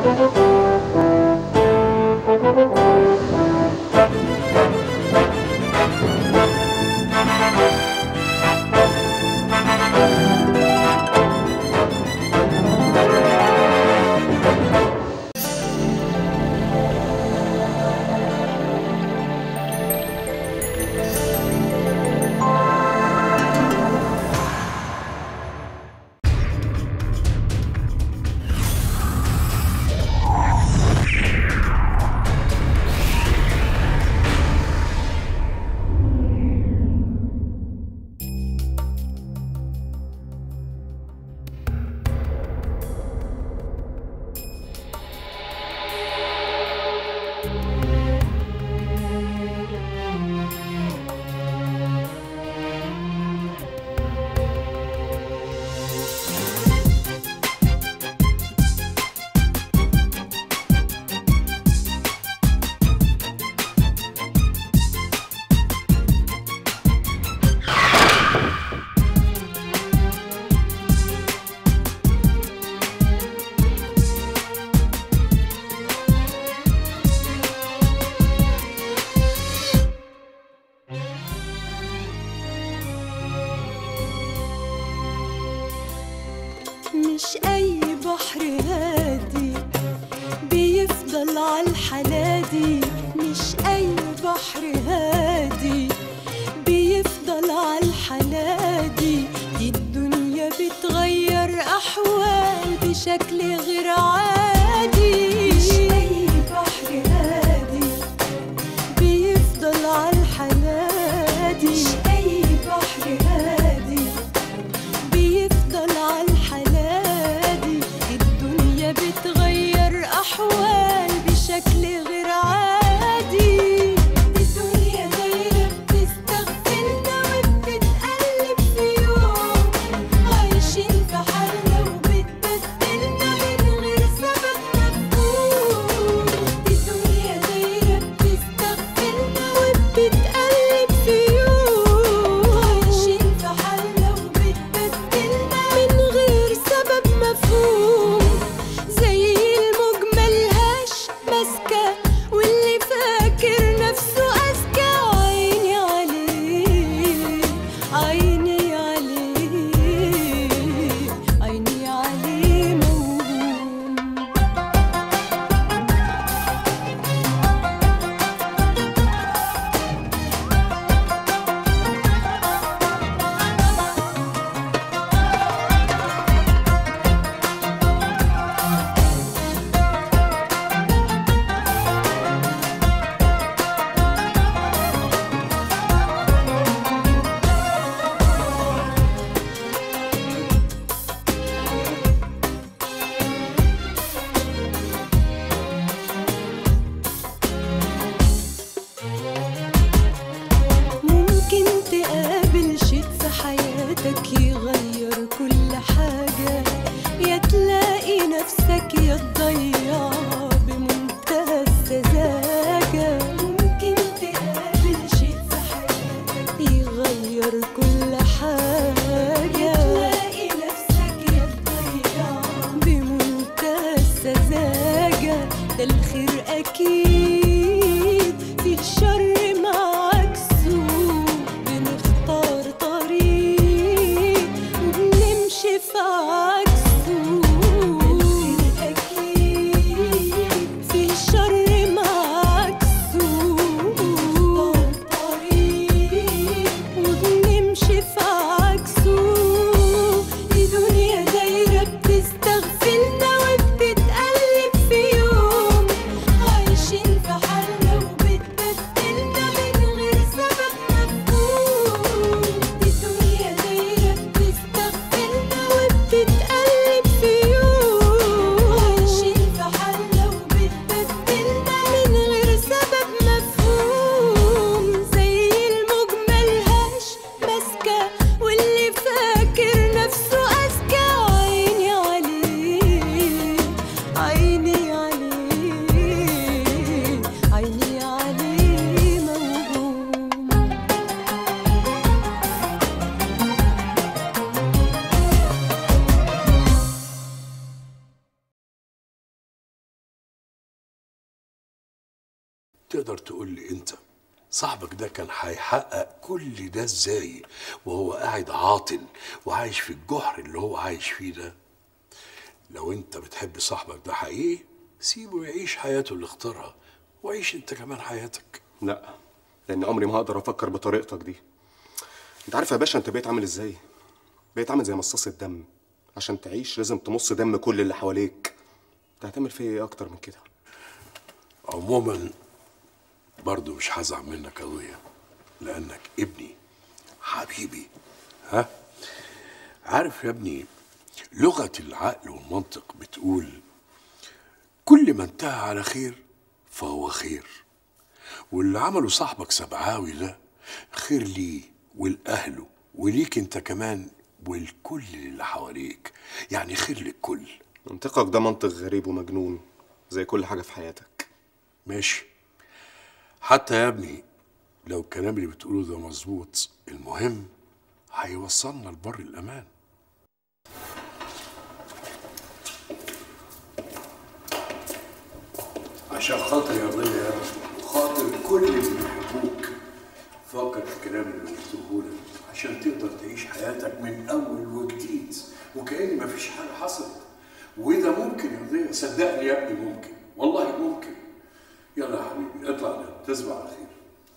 مش أي بحر هادي بيفضل عالحلادي مش أي بحر هادي بيفضل عالحلادي دي الدنيا بتغير أحوال بشكل غير عادي مش أي بحر هادي بيفضل عالحلادي مش أي بحر هادي بيفضل عالحلادي الدنيا بتغير أحوال بشكل غير عادي الدنيا دايرة بتستغفلنا وبتتقلب في يوم عايشين في حالنا وبتبدلنا من غير سبب مفهوم الدنيا دايرة بتستغفلنا وبتتقلب في يوم عايشين في حالنا وبتبدلنا من غير سبب مفهوم زي الموج ملهاش ماسكة واللي فاكر نفسه أذكى عيني عليه عيني عليه عيني عليه موهوم ممكن تقابل شيء في حياتك يغير كل حاجة يا تلاقي نفسك يا تضيعها بمنتهى السذاجة ممكن تقابل شيء في حياتك يغير كل حاجة يا تلاقي نفسك يا تضيعها بمنتهى السذاجة ده الخير أكيد في الشر معاكسه بنختار طريق وبنمشي في عكسه الخير أكيد في الشر معاكسه بنختار طريق وبنمشي في عكسه دي دنيا دايرة بتستغفلنا وبتتقلب في يوم عايشين في حالنا وبتبدلنا تقدر تقول لي انت صاحبك ده كان هيحقق كل ده ازاي وهو قاعد عاطل وعايش في الجحر اللي هو عايش فيه ده لو انت بتحب صاحبك ده حقيقي سيبه يعيش حياته اللي اختارها وعيش انت كمان حياتك لا لان عمري ما هقدر افكر بطريقتك دي انت عارف يا باشا انت بقيت عامل ازاي بقيت عامل زي مصاص الدم عشان تعيش لازم تمص دم كل اللي حواليك انت هتعمل فيا ايه اكتر من كده عموما برضو مش هزعل منك يا ضيا لانك ابني حبيبي ها عارف يا ابني لغة العقل والمنطق بتقول كل ما انتهى على خير فهو خير واللي عمله صاحبك سبعاوي ده خير ليه ولأهله وليك انت كمان والكل اللي حواليك يعني خير للكل منطقك ده منطق غريب ومجنون زي كل حاجه في حياتك ماشي حتى يا ابني لو الكلام اللي بتقوله ده مظبوط المهم هيوصلنا لبر الأمان عشان خاطر يا ضيا يا ابني وخاطر كل اللي بيحبوك فكر في الكلام اللي قلته لك عشان تقدر تعيش حياتك من أول وجديد وكأن مفيش حاجة حصلت وده ممكن يا ضيا صدقني يا ابني ممكن والله ممكن يلا يا حبيبي اطلع نام تصبح على خير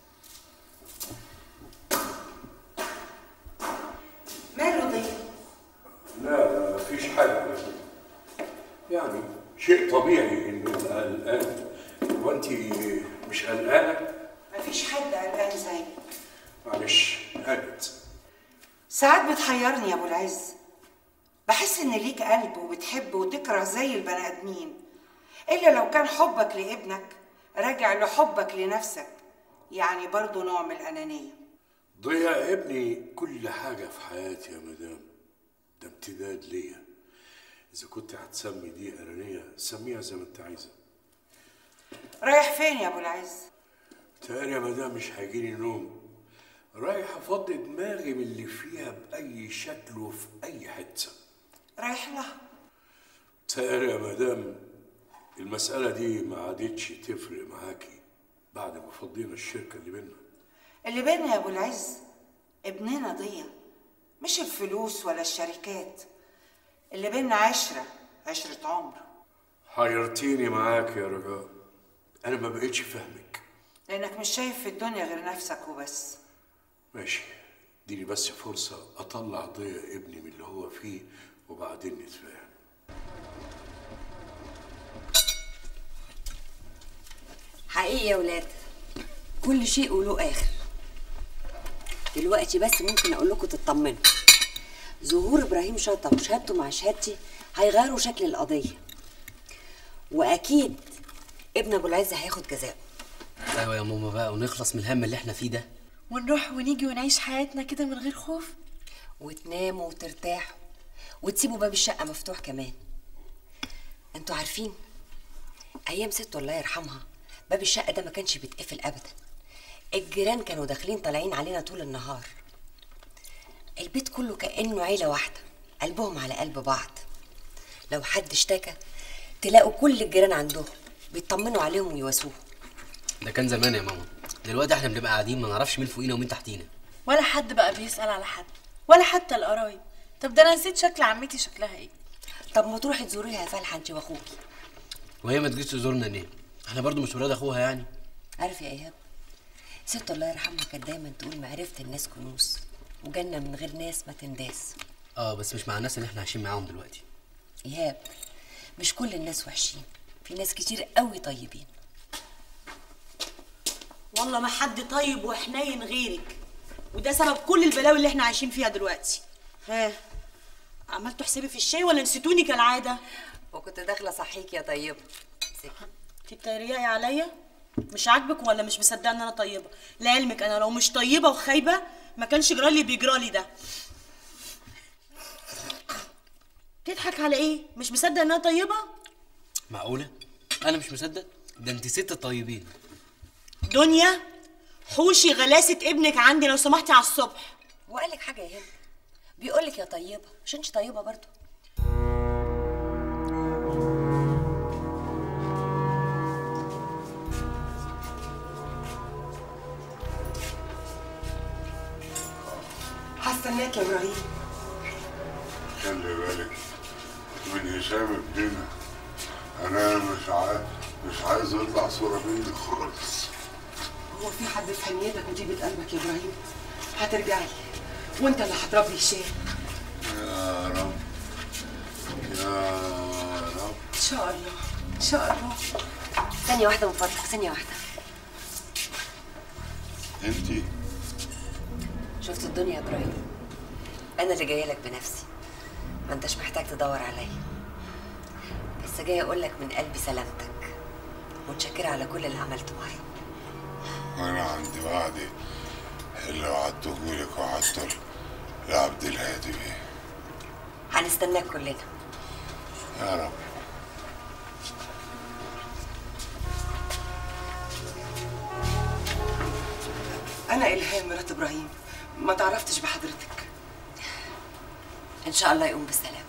ماله ضيق لا مفيش حاجة يعني شيء طبيعي انه يبقى قلقان وانت مش قلقانة مفيش حد قلقان زيك معلش هانت ساعات بتحيرني يا ابو العز بحس ان ليك قلب وبتحب وتكره زي البني ادمين الا لو كان حبك لابنك راجع لحبك لنفسك يعني برضه نوع من الانانيه ضياء ابني كل حاجة في حياتي يا مدام ده امتداد ليا إذا كنت هتسمي دي أنانية سميها زي ما أنت عايزة رايح فين يا ابو العز تاني يا مدام مش هيجيلي نوم رايح أفضي دماغي من اللي فيها بأي شكل وفي أي حتة رايح لها تاني يا مدام المسألة دي ما عادتش تفرق معاكي بعد ما فضينا الشركة اللي بينا اللي بينا يا ابو العز ابننا ضيا مش الفلوس ولا الشركات اللي بينا عشره عشره عمر حيرتيني معاك يا رجاء أنا ما بقتش فاهمك لانك مش شايف في الدنيا غير نفسك وبس ماشي اديني بس فرصة أطلع ضياء ابني من اللي هو فيه وبعدين نتفاهم حقيقي يا ولاد كل شيء وله اخر دلوقتي بس ممكن اقول لكم تطمنوا ظهور ابراهيم شطه وشهادته مع شهادتي هيغيروا شكل القضيه واكيد ابن ابو العز هياخد جزاءه ايوه يا ماما بقى ونخلص من الهم اللي احنا فيه ده ونروح ونيجي ونعيش حياتنا كده من غير خوف وتناموا وترتاحوا وتسيبوا باب الشقه مفتوح كمان انتوا عارفين ايام ست الله يرحمها باب الشقه ده ما كانش بيتقفل ابدا الجيران كانوا داخلين طالعين علينا طول النهار البيت كله كانه عيله واحده قلبهم على قلب بعض لو حد اشتكى تلاقوا كل الجيران عندهم بيطمنوا عليهم ويواسوهم ده كان زمان يا ماما دلوقتي احنا بنبقى قاعدين ما نعرفش مين فوقينا ومين تحتينا ولا حد بقى بيسأل على حد ولا حتى القرايب طب ده انا نسيت شكل عمتي شكلها ايه طب ما تروحي تزوريها يا فالحه انت واخوكي وهي ما تجيش تزورنا ليه احنا برضو مش ولاد اخوها يعني عارف يا ايهاب ست الله يرحمها كانت دايما تقول معرفه الناس كنوز وجنه من غير ناس ما تنداس اه بس مش مع الناس اللي احنا عايشين معاهم دلوقتي ايهاب مش كل الناس وحشين في ناس كتير قوي طيبين والله ما حد طيب وحنين غيرك وده سبب كل البلاوي اللي احنا عايشين فيها دلوقتي ها عملتوا حسابي في الشاي ولا نسيتوني كالعاده وكنت داخله صحيك يا طيبه امسكي. انت بتريقي عليا مش عاجبك ولا مش مصدقه ان انا طيبه لعلمك انا لو مش طيبه وخايبه ما كانش جرالي بيجرالي ده تضحك على ايه مش مصدق ان انا طيبه معقوله انا مش مصدق ده انت ست الطيبين دنيا حوشي غلاسه ابنك عندي لو سمحتي على الصبح وقال لك حاجه يا هند بيقول لك يا طيبه مش انت طيبه برضو ازيك يا ابراهيم خلي بالك من هشام ابننا انا مش عايز مش عايز يطلع صوره مني خالص هو في حد في حنيتك وطيبة قلبك يا ابراهيم هترجعي وانت اللي هتربي هشام يا رب يا رب ان شاء الله ان شاء الله ثانية واحدة من فضلك ثانية واحدة انتي شفت الدنيا يا ابراهيم انا اللي جايه لك بنفسي ما انتش محتاج تدور عليا بس جايه اقول لك من قلبي سلامتك متشكره على كل اللي عملته معايا وانا عندي وعدي اللي وعدتهولك وعدته لعبد الهادي بيه هنستناك كلنا يا رب انا الهام مرات ابراهيم ما تعرفتش بحضرتك ان شاء الله يقوم بالسلامه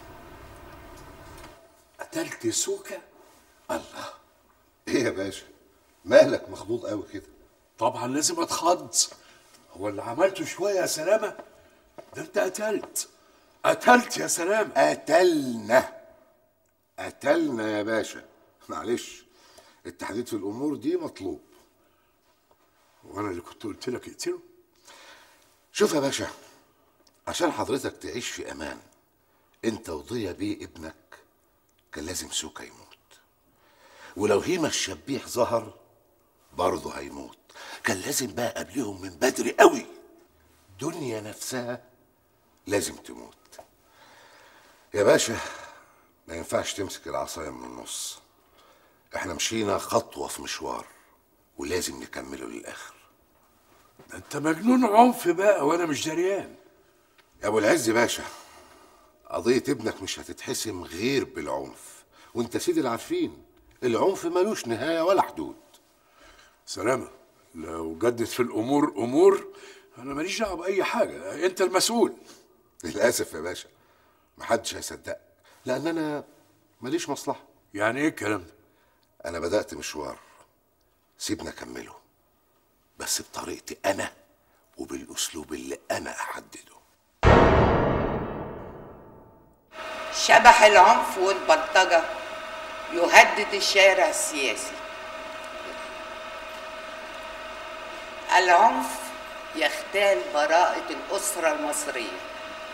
قتلت سوكا الله ايه يا باشا مالك مخضوض قوي كده طبعا لازم اتخض هو اللي عملته شويه يا سلامه ده انت قتلت قتلت يا سلامه قتلنا قتلنا يا باشا معلش التحديد في الامور دي مطلوب وانا اللي كنت قلت لك اقتله شوف يا باشا عشان حضرتك تعيش في امان انت وضيا بيه ابنك كان لازم سوكا يموت ولو هيما الشبيح ظهر برضه هيموت كان لازم بقى قبلهم من بدري قوي دنيا نفسها لازم تموت يا باشا ما ينفعش تمسك العصاية من النص احنا مشينا خطوة في مشوار ولازم نكمله للآخر ده انت مجنون عنف بقى وانا مش دريان يا ابو العز باشا قضية ابنك مش هتتحسم غير بالعنف وانت سيد العارفين العنف ملوش نهاية ولا حدود سلامه لو جدت في الامور امور انا ماليش دعوه باي حاجه انت المسؤول للأسف يا باشا محدش هيصدقك لأن أنا ماليش مصلحة يعني ايه الكلام ده أنا بدأت مشوار سيبنا أكمله بس بطريقتي أنا وبالأسلوب اللي أنا أحدده شبح العنف والبلطجة يهدد الشارع السياسي العنف يختال براءة الأسرة المصرية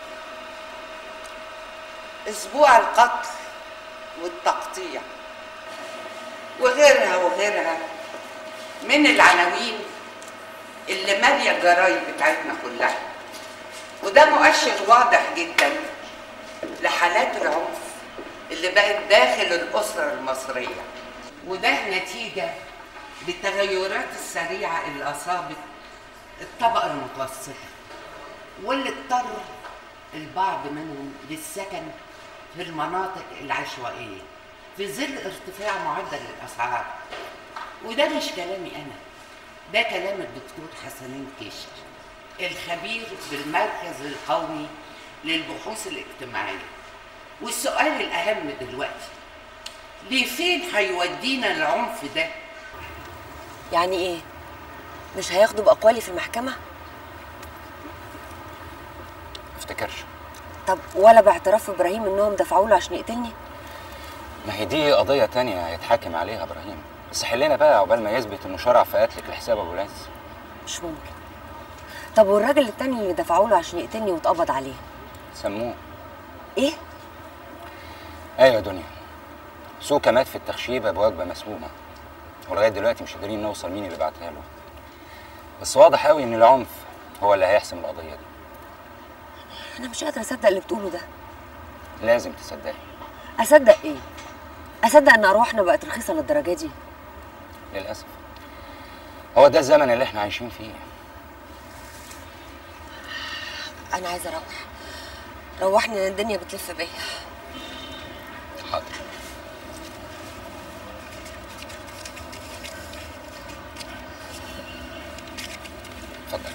أسبوع القتل والتقطيع وغيرها وغيرها من العناوين اللي مالية الجرايد بتاعتنا كلها وده مؤشر واضح جدا لحالات العنف اللي بقت داخل الأسرة المصرية وده نتيجة للتغيرات السريعة اللي أصابت الطبقة المتوسطة واللي اضطر البعض منهم للسكن في المناطق العشوائية في ظل ارتفاع معدل الأسعار وده مش كلامي أنا ده كلام الدكتور حسنين كشك الخبير بالمركز القومي للبحوث الاجتماعية والسؤال الأهم دلوقتي لفين هيودينا العنف ده؟ يعني ايه مش هياخدوا باقوالي في المحكمه افتكرش طب ولا باعتراف ابراهيم انهم دفعوا له عشان يقتلني ما هي دي قضية تانية هيتحاكم عليها ابراهيم بس حلنا بقى عقبال ما يثبت انه شرع في قتلك لحساب ابو العز مش ممكن طب والراجل التاني اللي دفعوا له عشان يقتلني واتقبض عليه سموه ايه ايوه يا دنيا سوكا مات في التخشيبة بوجبة مسمومة ولغاية دلوقتي مش قادرين نوصل مين اللي بعتها له بس واضح قوي ان العنف هو اللي هيحسم القضية دي انا مش قادره اصدق اللي بتقوله ده لازم تصدقي اصدق ايه اصدق ان ارواحنا بقت رخيصه للدرجه دي للأسف هو ده الزمن اللي احنا عايشين فيه انا عايزه اروح روحني لأن الدنيا بتلف بيا حاضر اتفضل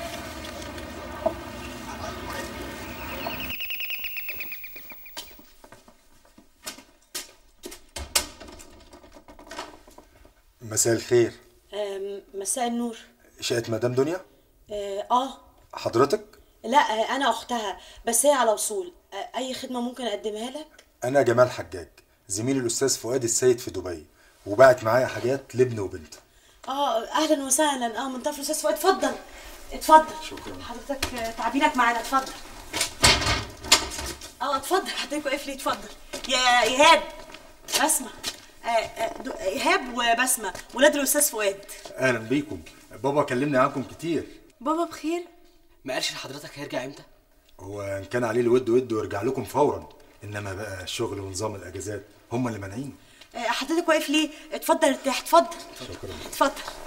مساء الخير آم، مساء النور شقة مدام دنيا اه آه، حضرتك لا انا اختها بس هي على وصول اي خدمه ممكن اقدمها لك انا جمال حجاج زميل الاستاذ فؤاد السيد في دبي وبعت معايا حاجات لابنه وبنته اه اهلا وسهلا اه من طرف الاستاذ فؤاد اتفضل اتفضل شكرا حضرتك آه، تعبينك معانا اتفضل اه اتفضل حضرتك واقف لي اتفضل يا ايهاب بسمه آه، آه، دو- ايهاب وبسمه ولاد الاستاذ فؤاد اهلا بيكم بابا كلمني عنكم كتير بابا بخير ما قالش لحضرتك هيرجع امتى هو ان كان عليه الود ود ويرجع لكم فورا انما بقى الشغل ونظام الاجازات هم اللي مانعين آه، حضرتك واقف ليه اتفضل ارتاح اتفضل شكرا اتفضل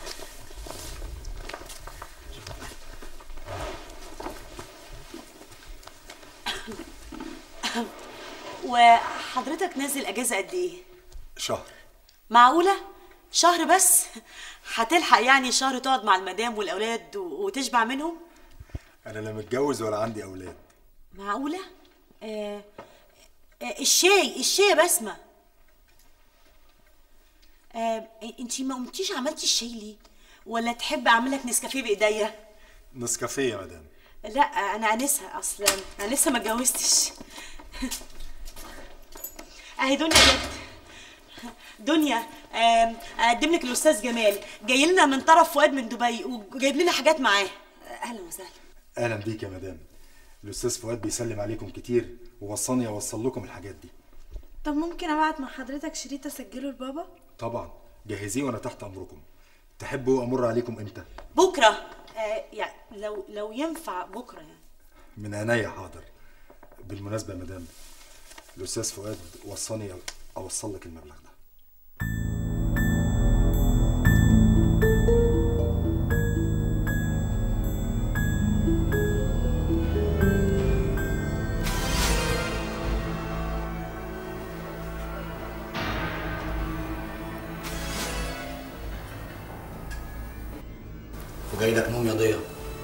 وحضرتك نازل اجازه قد ايه شهر معقوله شهر بس هتلحق يعني شهر تقعد مع المدام والاولاد و- وتشبع منهم انا لا متجوز ولا عندي اولاد معقوله آه آه الشاي الشاي يا بسمه آه انتي ما قمتيش عملتي الشاي ليه ولا تحب اعمل لك نسكافيه بايديا نسكافيه يا مدام لا انا انسها اصلا انا لسه ما اتجوزتش اهي دنيا جت دنيا آم، اقدم لك الاستاذ جمال جاي لنا من طرف فؤاد من دبي وجايب لنا حاجات معاه اهلا وسهلا اهلا بيك يا مدام الاستاذ فؤاد بيسلم عليكم كتير ووصاني اوصل لكم الحاجات دي طب ممكن ابعت مع حضرتك شريط اسجله لبابا طبعا جهزيه وانا تحت امركم تحبوا امر عليكم امتى بكره آه يعني لو لو ينفع بكره يعني من عينيا حاضر بالمناسبه يا مدام الاستاذ فؤاد وصاني اوصل لك المبلغ ده وجاي لك نوم يا ضيا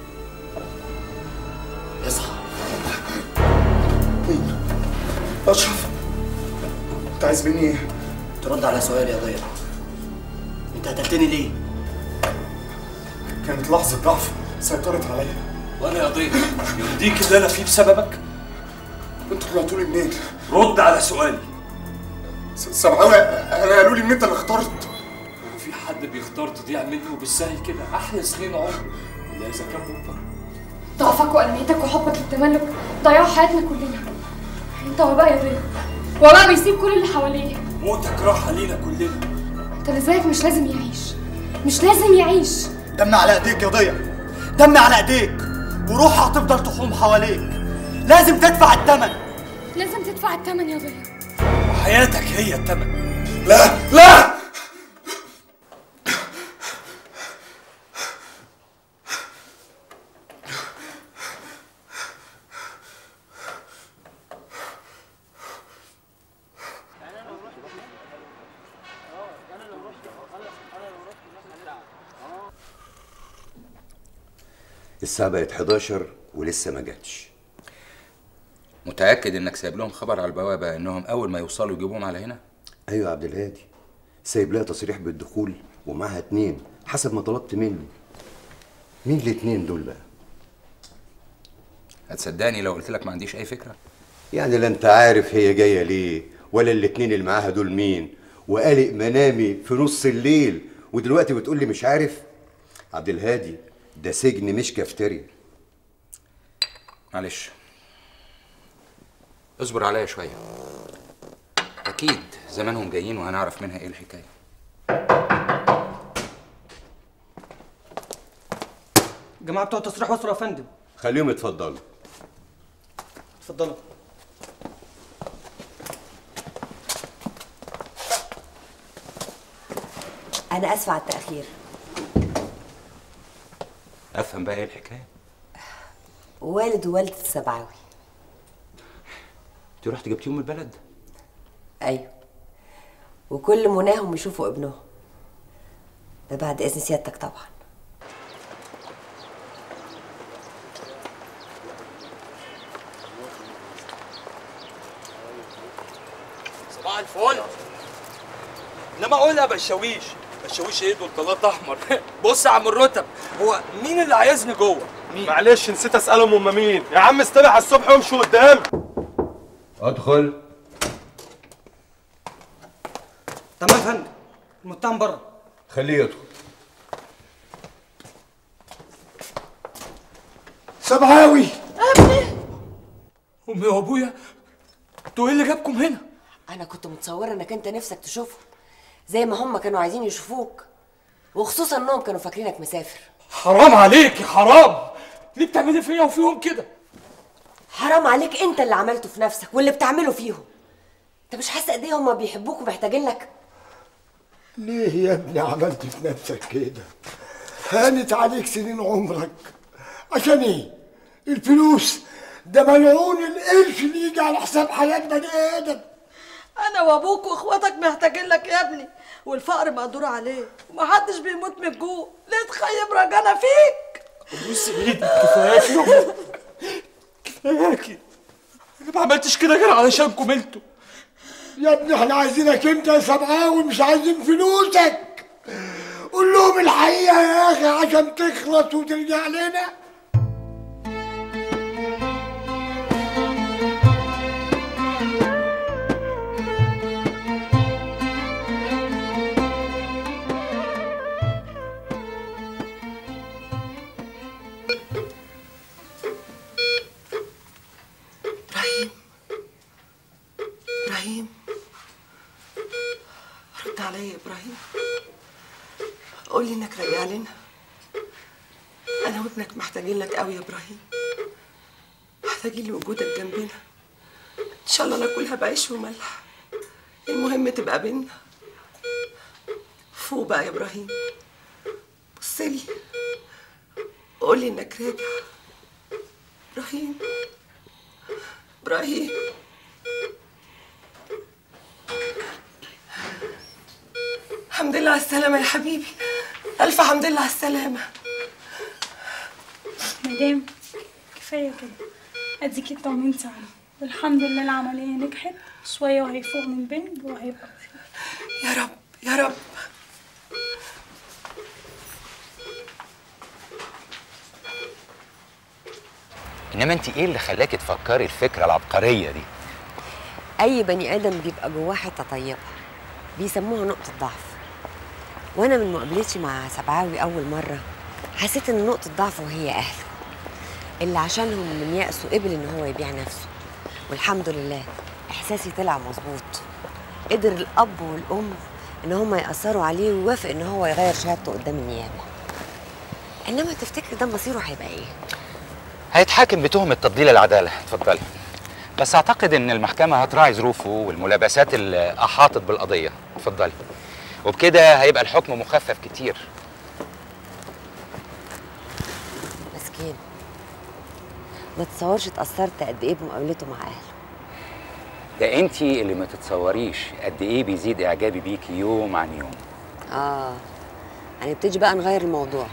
اصحى اشرف انت عايز مني ايه؟ ترد على سؤالي يا ضيا انت قتلتني ليه؟ كانت لحظة ضعف سيطرت عليا وانا يا ضيف يرضيك اللي انا فيه بسببك انتوا طلعتوا لي منين؟ رد على سؤالي س- سمعوي انا قالوا لي ان انت اللي اخترت هو في حد بيختار تضيع منه بالسهل كده احلى سنين عمره الا اذا كان مضطر ضعفك وأنانيتك وحبك للتملك ضيعوا حياتنا كلنا انت وباء يا ضيا وباء بيسيب كل اللي حواليه موتك راحه لينا كلنا انت اللي زيك مش لازم يعيش مش لازم يعيش دم على ايديك يا ضيا دم على ايديك وروحها هتفضل تحوم حواليك لازم تدفع الثمن لازم تدفع الثمن يا ضيا وحياتك هي الثمن لا لا الساعة بقت 11 ولسه ما جاتش متأكد إنك سايب لهم خبر على البوابة إنهم أول ما يوصلوا يجيبوهم على هنا؟ ايوه يا عبد الهادي سايب لها تصريح بالدخول ومعاها اتنين حسب ما طلبت مني مين الاتنين دول بقى هتصدقني لو قلت لك ما عنديش أي فكرة؟ يعني لا انت عارف هي جايه ليه ولا الاتنين اللي معاها دول مين وقلق منامي في نص الليل ودلوقتي بتقول لي مش عارف عبد الهادي ده سجن مش كافتيريا معلش اصبر عليا شوية أكيد زمانهم جايين وهنعرف منها إيه الحكاية الجماعه بتوع التصريح وصلوا يا فندم خليهم يتفضلوا اتفضلوا انا اسفه على التاخير أفهم بقى إيه الحكاية والد ووالده السبعاوي أنت رحت جبتيهم من البلد؟ ايوه وكل مناهم يشوفوا ابنهم ده بعد اذن سيادتك طبعا صباح الفل انما اقول يا بشاويش بشاويش ايه دول طلات احمر بص يا عم الرتب هو مين اللي عايزني جوه معلش نسيت اسالهم هم مين يا عم استبح على الصبح وامشوا قدام ادخل تمام يا فندم المتهم بره خليه يدخل سبعاوي امي وابويا انتوا ايه اللي جابكم هنا انا كنت متصوره انك انت نفسك تشوفه زي ما هم كانوا عايزين يشوفوك وخصوصا انهم كانوا فاكرينك مسافر حرام عليك حرام ليه بتعملي فيا وفيهم كده حرام عليك انت اللي عملته في نفسك واللي بتعمله فيهم انت مش حاسس قد ايه هم بيحبوك ومحتاجين لك ليه يا ابني عملت في نفسك كده هانت عليك سنين عمرك عشان ايه الفلوس ده ملعون القرش اللي يجي على حساب حياة بني ادم انا وابوك واخواتك محتاجين لك يا ابني والفقر مقدور عليه ومحدش بيموت من الجوع ليه تخيب رجانا فيك بص ايدك كفاياكي يا أمي. كفاياكي انا ما عملتش كده غير علشانكم انتوا يا ابني احنا عايزينك انت يا سبعاوي مش عايزين فلوسك قول لهم الحقيقة يا اخي عشان تخلص وترجع لنا ابراهيم ابراهيم رد عليا يا ابراهيم قول لي انك راجع لنا انا وابنك محتاجين لك قوي يا ابراهيم محتاجين لوجودك جنبنا ان شاء الله ناكلها بعيش وملح المهم تبقى بينا فوق بقى يا ابراهيم بصلي قول لي انك راجع ابراهيم ابراهيم الحمد لله على السلامة يا حبيبي ألف حمد لله على السلامة مدام كفايه كده اديكي اطمنتي عليه والحمد لله العمليه نجحت شويه وهيفوق من بنج وهيبقى يا رب يا رب انما انت ايه اللي خلاكي تفكري الفكره العبقريه دي اي بني ادم بيبقى جواه حته طيبه بيسموها نقطه ضعف وانا من مقابلتي مع سبعاوي اول مره حسيت ان نقطه ضعفه هي اهله اللي عشانهم من يأسه قبل ان هو يبيع نفسه والحمد لله احساسي طلع مظبوط قدر الاب والام ان هم ياثروا عليه ويوافق ان هو يغير شهادته قدام النيابه انما تفتكر ده مصيره هيبقى ايه هيتحاكم بتهمه تضليل العداله اتفضلي بس اعتقد ان المحكمه هتراعي ظروفه والملابسات اللي احاطت بالقضيه اتفضلي وبكده هيبقى الحكم مخفف كتير مسكين ما تصورش اتأثرت قد ايه بمقابلته مع اهله ده انت اللي ما تتصوريش قد ايه بيزيد اعجابي بيكي يوم عن يوم اه هنبتدي بقى نغير الموضوع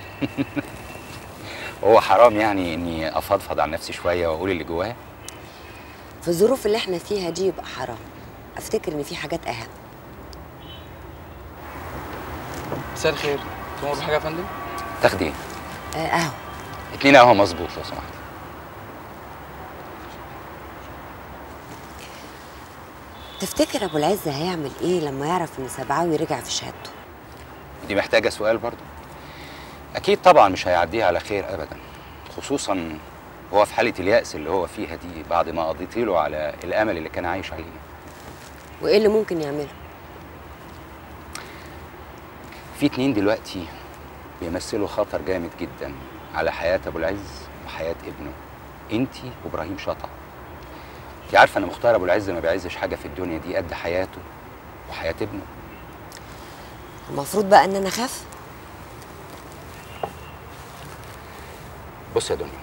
هو حرام يعني اني افضفض عن نفسي شويه واقول اللي جوايا في الظروف اللي احنا فيها دي يبقى حرام افتكر ان في حاجات اهم مساء الخير تمر بحاجه يا فندم تاخدي ايه آه قهوه اتنين قهوه مظبوط لو سمحت تفتكر ابو العز هيعمل ايه لما يعرف ان سبعاوي رجع في شهادته دي محتاجه سؤال برضو اكيد طبعا مش هيعديها على خير ابدا خصوصا هو في حاله اليأس اللي هو فيها دي بعد ما قضيت له على الامل اللي كان عايش عليه وايه اللي ممكن يعمله في اتنين دلوقتي بيمثلوا خطر جامد جدا على حياة أبو العز وحياة ابنه انتي وإبراهيم شطة انتي عارفة أنا مختار أبو العز ما بيعزش حاجة في الدنيا دي قد حياته وحياة ابنه المفروض بقى ان انا اخاف بص يا دنيا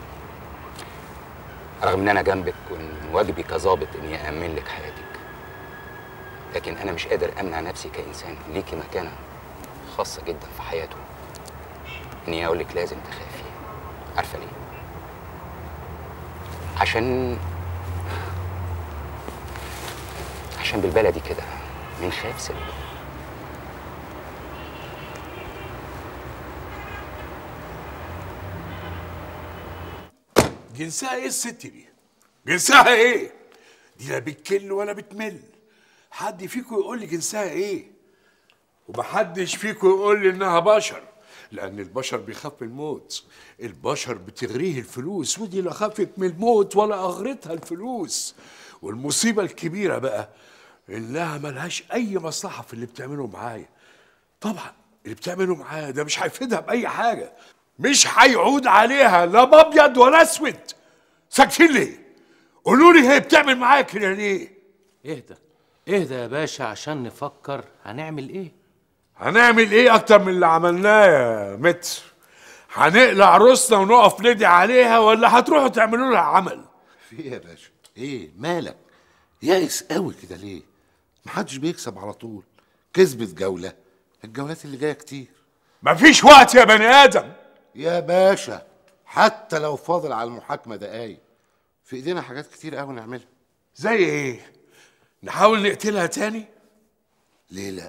رغم ان انا جنبك وان واجبي كظابط اني اامن لك حياتك لكن انا مش قادر امنع نفسي كانسان ليكي مكانه خاصه جدا في حياته اني اقول لك لازم تخافي عارفه ليه عشان عشان بالبلدي كده من خاف سلم جنسها ايه الست دي جنسها ايه دي لا بتكل ولا بتمل حد فيكم يقول لي جنسها ايه ومحدش فيكم يقول لي انها بشر لان البشر بيخاف من الموت البشر بتغريه الفلوس ودي لا خافت من الموت ولا اغرتها الفلوس والمصيبه الكبيره بقى انها ملهاش اي مصلحه في اللي بتعمله معايا طبعا اللي بتعمله معايا ده مش هيفيدها باي حاجه مش هيعود عليها لا بابيض ولا اسود ساكتين ليه قولوا لي هي بتعمل معايا كده ليه اهدى اهدى يا باشا عشان نفكر هنعمل ايه هنعمل ايه اكتر من اللي عملناه يا متر هنقلع روسنا ونقف ندعي عليها ولا هتروحوا تعملوا لها عمل في ايه يا باشا ايه مالك يائس قوي كده ليه محدش بيكسب على طول كسبت جولة الجولات اللي جاية كتير مفيش وقت يا بني ادم يا باشا حتى لو فاضل على المحاكمة دقايق في ايدينا حاجات كتير قوي نعملها زي ايه نحاول نقتلها تاني ليه لا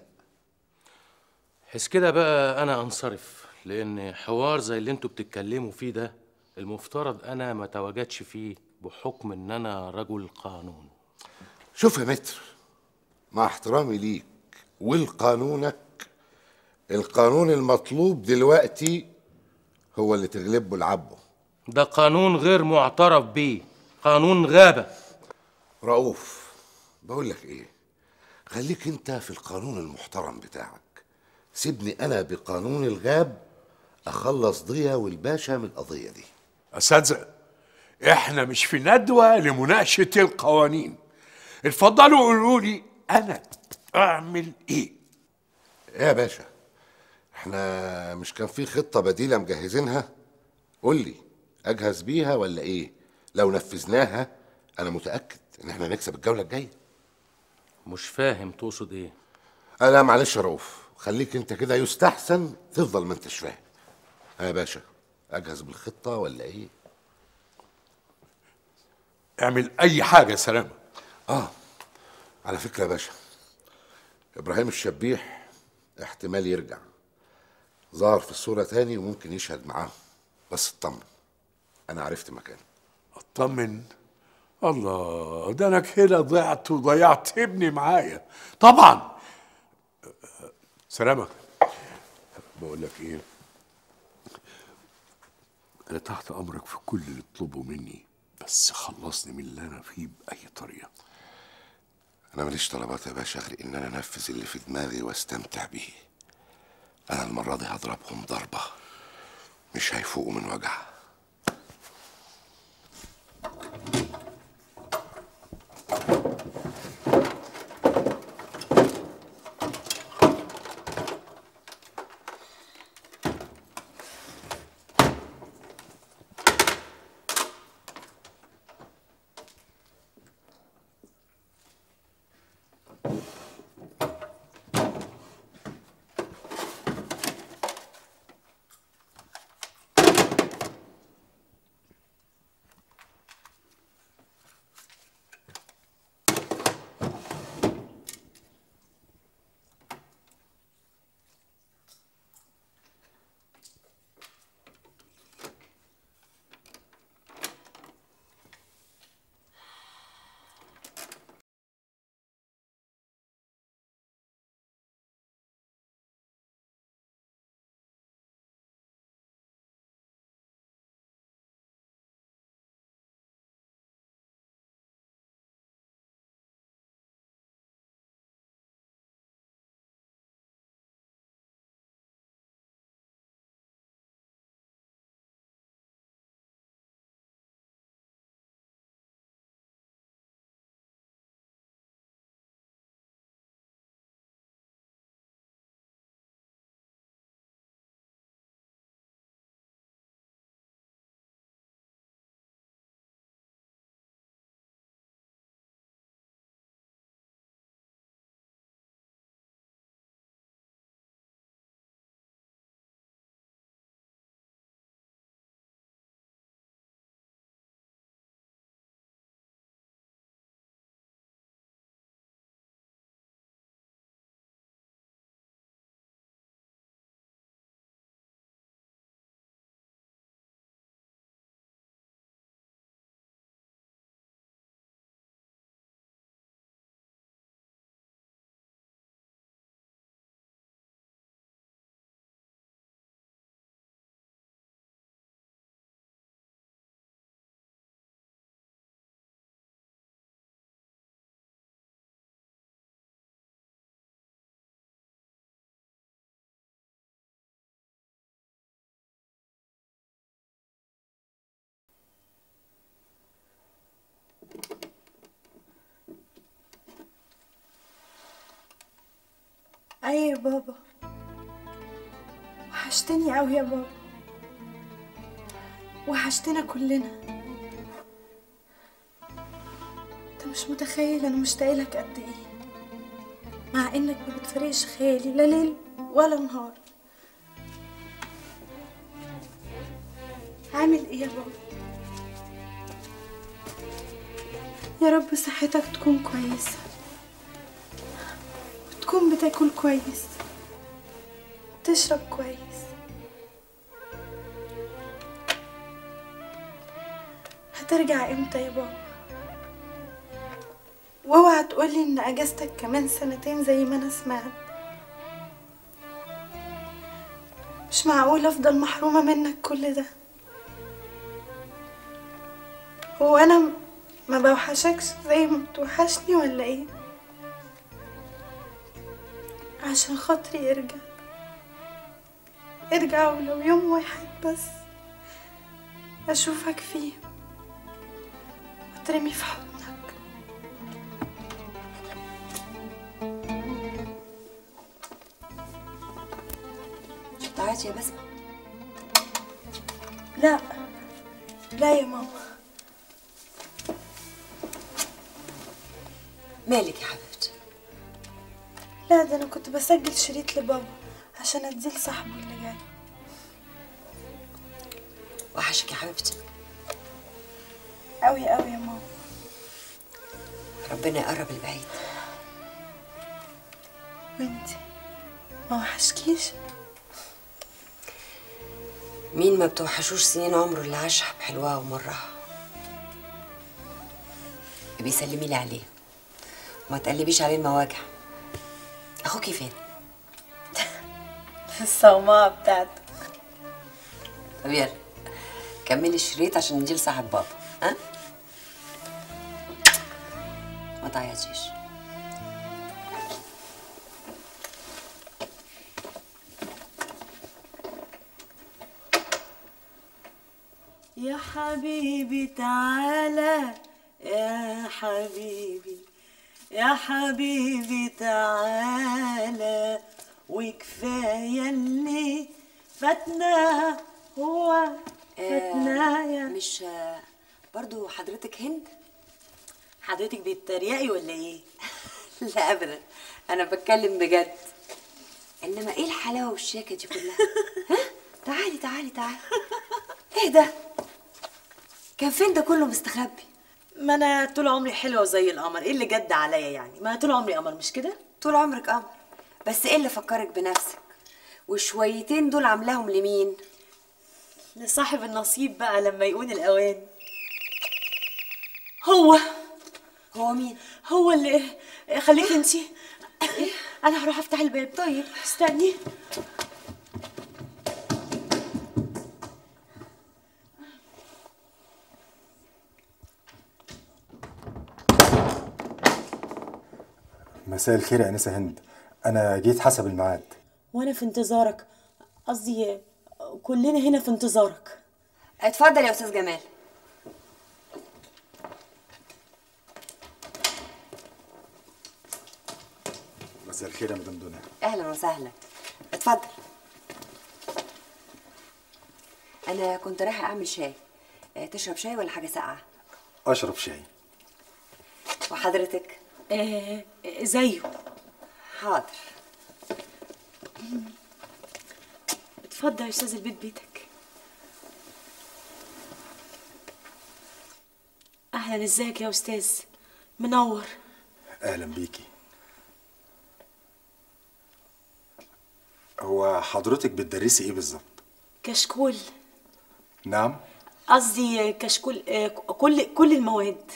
حس كده بقى انا انصرف لان حوار زي اللي انتوا بتتكلموا فيه ده المفترض انا ما تواجدش فيه بحكم ان انا رجل قانون شوف يا متر مع احترامي ليك ولقانونك القانون المطلوب دلوقتي هو اللي تغلبه العبه ده قانون غير معترف بيه قانون غابة رؤوف بقول لك ايه خليك انت في القانون المحترم بتاعك سيبني انا بقانون الغاب اخلص ضيا والباشا من القضيه دي اساتذه احنا مش في ندوه لمناقشه القوانين اتفضلوا قولوا لي انا اعمل ايه ايه يا باشا احنا مش كان في خطه بديله مجهزينها قول لي اجهز بيها ولا ايه لو نفذناها انا متاكد ان احنا نكسب الجوله الجايه مش فاهم تقصد ايه آه لا معلش يا رؤوف خليك انت كده يستحسن تفضل ما انتش فاهم ها يا باشا اجهز بالخطه ولا ايه اعمل اي حاجه يا سلامه اه على فكره يا باشا ابراهيم الشبيح احتمال يرجع ظهر في الصوره تاني وممكن يشهد معاهم بس اطمن انا عرفت مكانه اطمن الله ده انا كده ضعت وضيعت ابني معايا طبعا سلامة بقول لك ايه انا تحت امرك في كل اللي تطلبه مني بس خلصني من اللي انا فيه باي طريقه انا ماليش طلبات يا باشا غير ان انا انفذ اللي في دماغي واستمتع بيه انا المره دي هضربهم ضربه مش هيفوقوا من وجع اي يا بابا وحشتني قوي يا بابا وحشتنا كلنا انت مش متخيل انا مشتاقه لك قد ايه مع انك ما بتفرقش خيالي لا ليل ولا نهار عامل ايه يا بابا يا رب صحتك تكون كويسه وتكون بتاكل كويس تشرب كويس هترجع امتى يا بابا واوعى تقولي ان اجازتك كمان سنتين زي ما انا سمعت مش معقول افضل محرومه منك كل ده هو انا م- ما بوحشكش زي ما بتوحشني ولا ايه عشان خاطري ارجع ارجع ولو يوم واحد بس اشوفك فيه وترمي في حضنك مش بتعيطي يا بسمة لا لا يا ماما مالك يا حبيبتي لا ده انا كنت بسجل شريط لبابا عشان اديه لصاحبه اللي جاي وحشك يا حبيبتي قوي قوي يا ماما ربنا يقرب البعيد وانتي ما وحشكيش مين ما بتوحشوش سنين عمره اللي عاشها بحلوها ومرها بيسلمي لي عليه وما تقلبيش عليه المواجع اخوكي فين الصومعة بتاعته طب يلا كملي الشريط عشان نجي لصاحب بابا ها ما تعيطيش يا حبيبي تعالى يا حبيبي يا حبيبي تعالى وكفاية اللي فاتنا هو فاتنا يا مش برضو حضرتك هند حضرتك بتتريقي ولا ايه لا ابدا انا بتكلم بجد انما ايه الحلاوه والشياكه دي كلها ها تعالي تعالي تعالي ايه ده كان فين ده كله مستخبي ما انا طول عمري حلوه زي القمر ايه اللي جد عليا يعني ما أنا طول عمري قمر مش كده طول عمرك قمر بس ايه اللي فكرك بنفسك وشويتين دول عاملاهم لمين لصاحب النصيب بقى لما يكون الاوان هو هو مين هو اللي خليك انتي انا هروح افتح الباب طيب استني مساء الخير يا انسه هند انا جيت حسب الميعاد وانا في انتظارك قصدي كلنا هنا في انتظارك اتفضل يا استاذ جمال مساء الخير يا مدام دنيا اهلا وسهلا اتفضل انا كنت رايحه اعمل شاي اه، تشرب شاي ولا حاجه ساقعه اشرب شاي وحضرتك آه زيه حاضر اتفضل يا استاذ البيت بيتك اهلا ازيك يا استاذ منور اهلا بيكي هو حضرتك بتدرسي ايه بالظبط كشكول نعم قصدي كشكول آه، كل كل المواد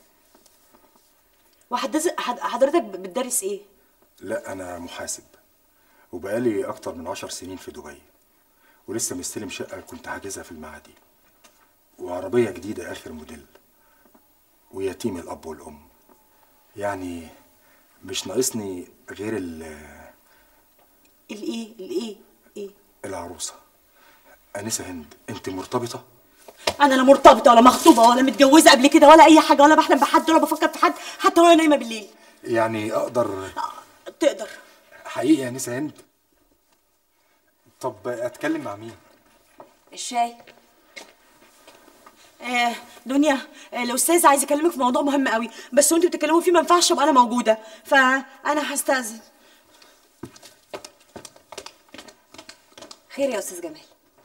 وحضرتك حضرتك بتدرس ايه لا انا محاسب وبقالي اكتر من عشر سنين في دبي ولسه مستلم شقه كنت حاجزها في المعادي وعربيه جديده اخر موديل ويتيم الاب والام يعني مش ناقصني غير ال- الايه الايه ايه العروسه انسه هند انت مرتبطه انا لا مرتبطه ولا مخطوبه ولا متجوزه قبل كده ولا اي حاجه ولا بحلم بحد ولا بفكر في حد حتى وانا نايمه بالليل يعني اقدر تقدر حقيقي يا نسا هند طب اتكلم مع مين الشاي آه دنيا آه الاستاذ عايز يكلمك في موضوع مهم قوي بس وانتوا بتتكلموا فيه ما ينفعش ابقى انا موجوده فانا هستاذن خير يا استاذ جمال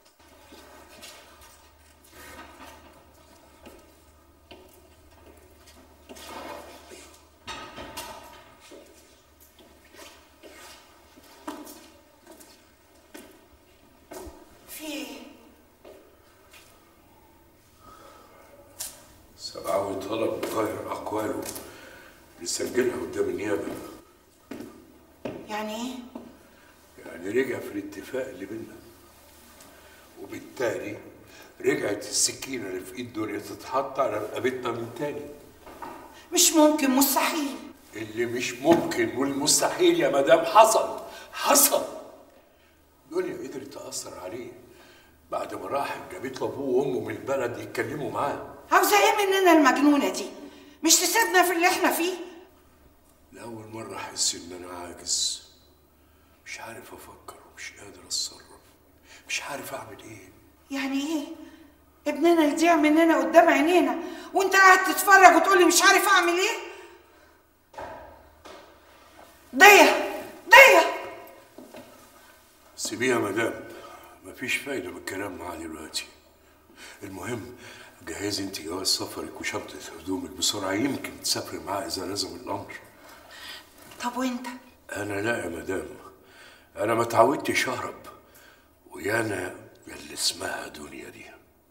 في ايه؟ سبعاوي طلب يغير أقواله نسجلها قدام النيابة يعني ايه؟ يعني رجع في الاتفاق اللي بينا وبالتالي رجعت السكينة اللي في ايد دنيا تتحط على رقبتنا من تاني مش ممكن مستحيل اللي مش ممكن والمستحيل يا مدام حصل حصل دنيا قدرت تأثر عليه بعد ما راحت جابت له ابوه وامه من البلد يتكلموا معاه عاوزة ايه مننا المجنونة دي؟ مش تسيبنا في اللي احنا فيه؟ لأول مرة أحس إن أنا عاجز مش عارف أفكر ومش قادر أتصرف مش عارف أعمل إيه يعني ايه؟ ابننا يضيع مننا قدام عينينا وانت قاعد تتفرج وتقولي مش عارف اعمل ايه؟ ضيع ضيع سيبيها يا مدام مفيش فايدة من الكلام معاه دلوقتي المهم جهزي انت جواز سفرك وشنطة هدومك بسرعة يمكن تسافري معاه إذا لزم الأمر طب وانت؟ أنا لا يا مدام أنا ما اتعودتش أهرب ويانا اللي اسمها دنيا دي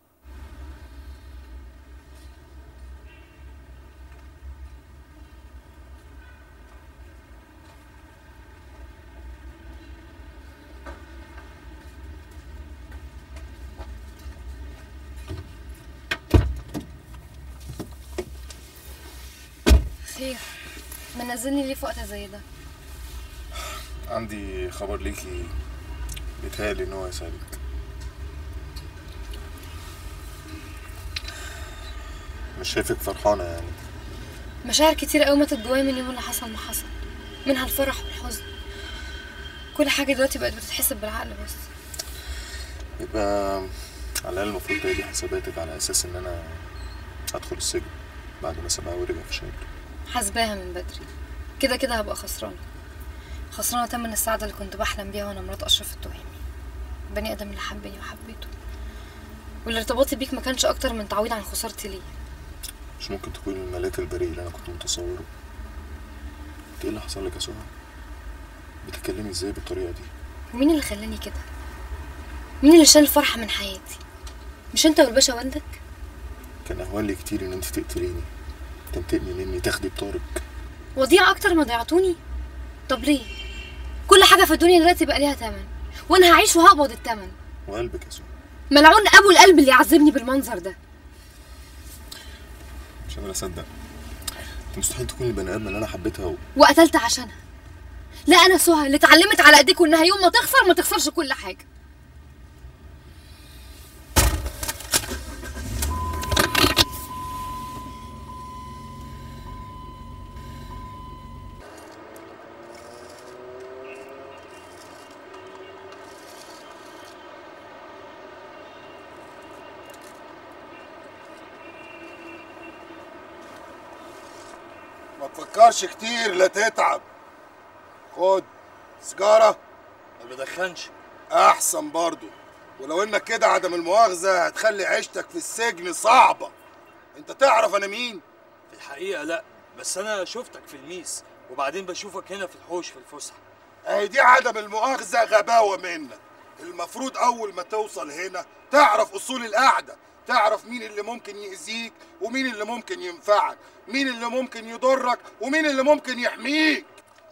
خير منزلني ليه في وقت زي ده عندي خبر ليكي بيتهيألي ان هو يساعدك مش شايفك فرحانة يعني مشاعر كتير قوي ماتت جوايا من يوم اللي حصل ما حصل منها الفرح والحزن كل حاجة دلوقتي بقت بتتحسب بالعقل بس يبقى على الأقل المفروض تهدي حساباتك على أساس إن أنا هدخل السجن بعد ما سبعة ورجع في شهر حاسباها من بدري كده كده هبقى خسرانة خسرانة تمن السعادة اللي كنت بحلم بيها وانا مرات أشرف التهامي بني آدم اللي حبني وحبيته والارتباطي بيك ما كانش أكتر من تعويض عن خسارتي ليه مش ممكن تكون الملاك البريء اللي أنا كنت متصوره انت ايه اللي حصل لك يا سهى؟ بتتكلمي ازاي بالطريقة دي؟ ومين اللي خلاني كده مين اللي شال الفرحة من حياتي مش انت والباشا والدك كان أهون لي كتير إن أنت تقتليني تنتقمي مني تاخدي بطارق وضيع أكتر ما ضيعتوني طب ليه كل حاجة في الدنيا دلوقتي بقى ليها تمن وانا هعيش وهقبض التمن وقلبك يا سهى ملعون ابو القلب اللي يعذبني بالمنظر ده مش قادر أصدق انت مستحيل تكون البني آدم اللي أنا حبيتها و... وقتلت عشانها لا انا سهى اللي اتعلمت على ايديك وانها يوم ما تخسر ما تخسرش كل حاجه ما تفكرش كتير لا تتعب خد سيجارة ما بدخنش أحسن برضو ولو إنك كده عدم المؤاخذة هتخلي عيشتك في السجن صعبة أنت تعرف أنا مين؟ في الحقيقة لا بس أنا شفتك في الميس وبعدين بشوفك هنا في الحوش في الفسحة أهي دي عدم المؤاخذة غباوة منك المفروض أول ما توصل هنا تعرف أصول القعدة تعرف مين اللي ممكن يأذيك ومين اللي ممكن ينفعك مين اللي ممكن يضرك ومين اللي ممكن يحميك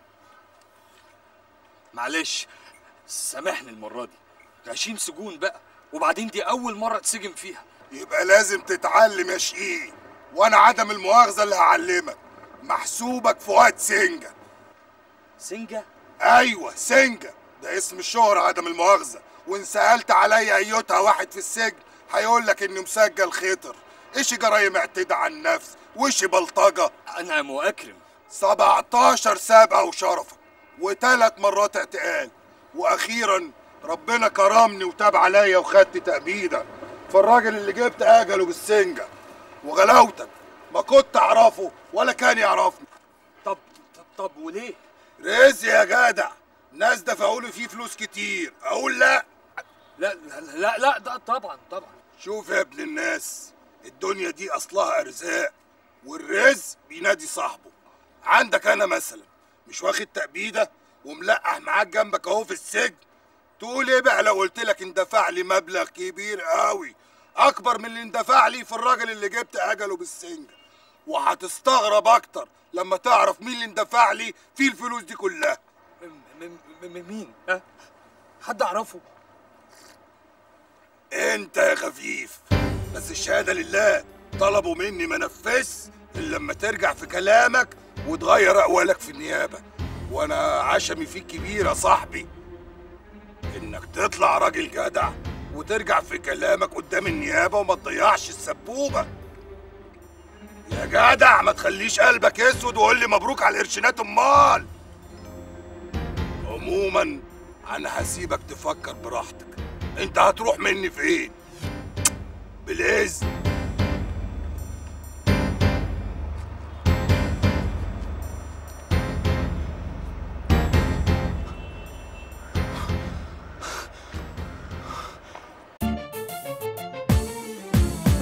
معلش سامحني المرة دي ده 20 سجون بقى وبعدين دي أول مرة تسجن فيها يبقى لازم تتعلم يا شقيق وانا عدم المؤاخذه اللي هعلمك محسوبك فؤاد سنجه سنجه ايوه سنجه ده اسم الشهرة عدم المؤاخذه وان سالت عليا ايتها واحد في السجن هيقول لك اني مسجل خطر ايش جرايم اعتداء على النفس وش بلطجه انعم واكرم 17 سابقه وشرفك وثلاث مرات اعتقال واخيرا ربنا كرمني وتاب عليا وخدت تأبيدة فالراجل اللي جبت اجله بالسنجة وغلاوتك ما كنت اعرفه ولا كان يعرفني طب طب وليه؟ رزق يا جدع ناس دفعوا لي فيه فلوس كتير اقول لا لا لا لا, لا ده طبعا طبعا شوف يا ابن الناس الدنيا دي اصلها ارزاق والرزق بينادي صاحبه عندك انا مثلا مش واخد تأبيدة وملقح معاك جنبك اهو في السجن تقول ايه بقى لو قلت لك اندفع لي مبلغ كبير قوي اكبر من اللي اندفع لي في الراجل اللي جبت اجله بالسنجة وهتستغرب اكتر لما تعرف مين اللي اندفع لي في الفلوس دي كلها من مين؟ ها؟ حد اعرفه؟ انت يا خفيف بس الشهاده لله طلبوا مني ما نفذش الا لما ترجع في كلامك وتغير اقوالك في النيابه وانا عشمي فيك كبير يا صاحبي انك تطلع راجل جدع وترجع في كلامك قدام النيابه وما تضيعش السبوبه يا جدع ما تخليش قلبك اسود وقول لي مبروك على القرشينات امال عموما انا هسيبك تفكر براحتك انت هتروح مني فين بالاذن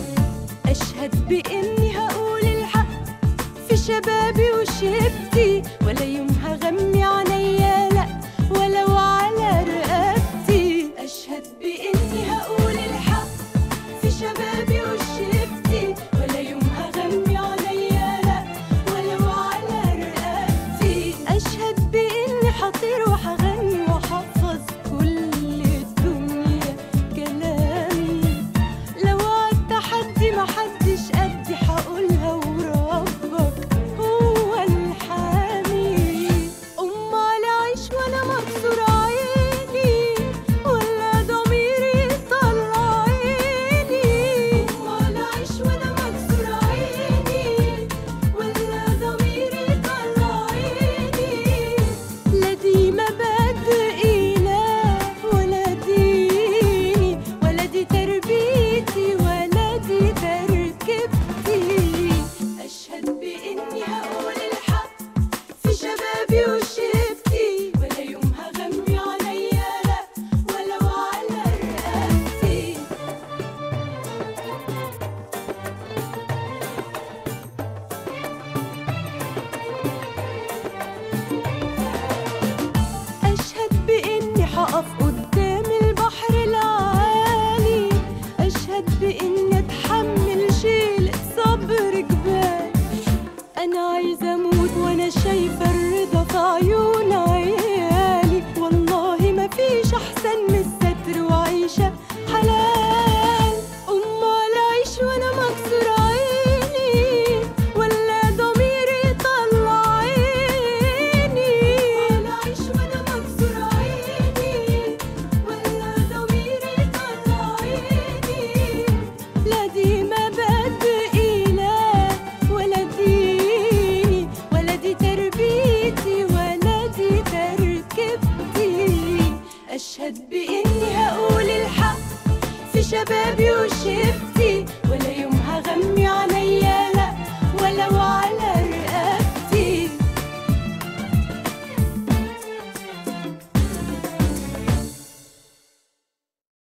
أشهد بإني هقول الحق في شبابي وشيبتي